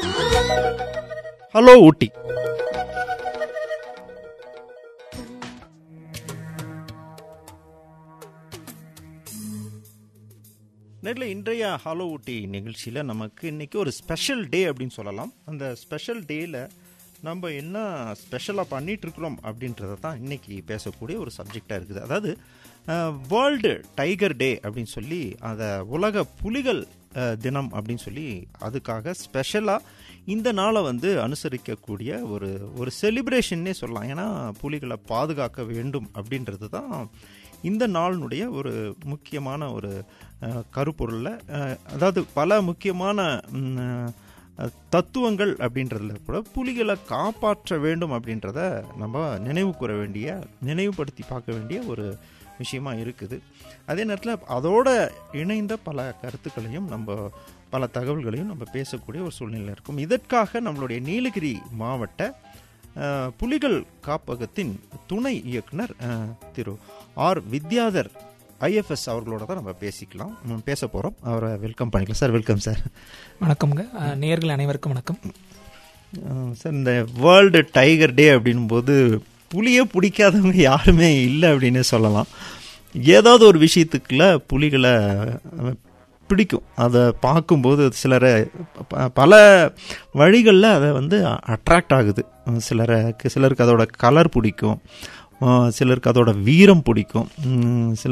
hello ஊட்டி நேரில் இன்றைய hello ஊட்டி நிகழ்ச்சியில் நமக்கு இன்றைக்கி ஒரு ஸ்பெஷல் டே அப்படின்னு சொல்லலாம் அந்த ஸ்பெஷல் டேயில் நம்ம என்ன ஸ்பெஷலாக பண்ணிட்டு இருக்கிறோம் அப்படின்றத தான் இன்றைக்கி பேசக்கூடிய ஒரு சப்ஜெக்டாக இருக்குது அதாவது வேர்ல்டு டைகர் டே அப்படின்னு சொல்லி அதை உலக புலிகள் அஹ், தினம் அப்படின்னு சொல்லி அதுக்காக ஸ்பெஷலாக இந்த நாளை வந்து அனுசரிக்கக்கூடிய ஒரு ஒரு செலிப்ரேஷன்னே சொல்லலாம் ஏன்னா புலிகளை பாதுகாக்க வேண்டும் அப்படின்றது தான் இந்த நாளினுடைய ஒரு முக்கியமான ஒரு அஹ், கருப்பொருளில் அஹ், அதாவது பல முக்கியமான ம், அஹ், தத்துவங்கள் அப்படின்றதுல கூட புலிகளை காப்பாற்ற வேண்டும் அப்படின்றத நம்ம நினைவு கூற வேண்டிய நினைவுபடுத்தி பார்க்க வேண்டிய ஒரு விஷயமா இருக்குது அதே நேரத்தில் அதோட இணைந்த பல கருத்துக்களையும் நம்ம பல தகவல்களையும் நம்ம பேசக்கூடிய ஒரு சூழ்நிலை இருக்கும் இதற்காக நம்மளுடைய நீலகிரி மாவட்ட அஹ், புலிகள் காப்பகத்தின் துணை இயக்குனர் அஹ், திரு ஆர் வித்யாதர் ஐஎஃப்எஸ் அவர்களோட தான் நம்ம பேசிக்கலாம் நம்ம பேச போகிறோம் அவரை வெல்கம் பண்ணிக்கலாம் சார் வெல்கம் சார் வணக்கம்ங்க அஹ், நேயர்கள் அனைவருக்கும் வணக்கம் அஹ், சார் இந்த வேர்ல்டு டைகர் டே அப்படின்போது புலியை பிடிக்காதவங்க யாருமே இல்லை அப்படின்னு சொல்லலாம் ஏதாவது ஒரு விஷயத்துக்குள்ள புலிகளை அஹ், பிடிக்கும் அதை பார்க்கும்போது சிலரை ப- பல வழிகளில் அதை வந்து அட்ராக்ட் ஆகுது சிலருக்கு சிலருக்கு அதோட கலர் பிடிக்கும் அஹ், சிலருக்கு அதோட வீரம் பிடிக்கும் உம், சில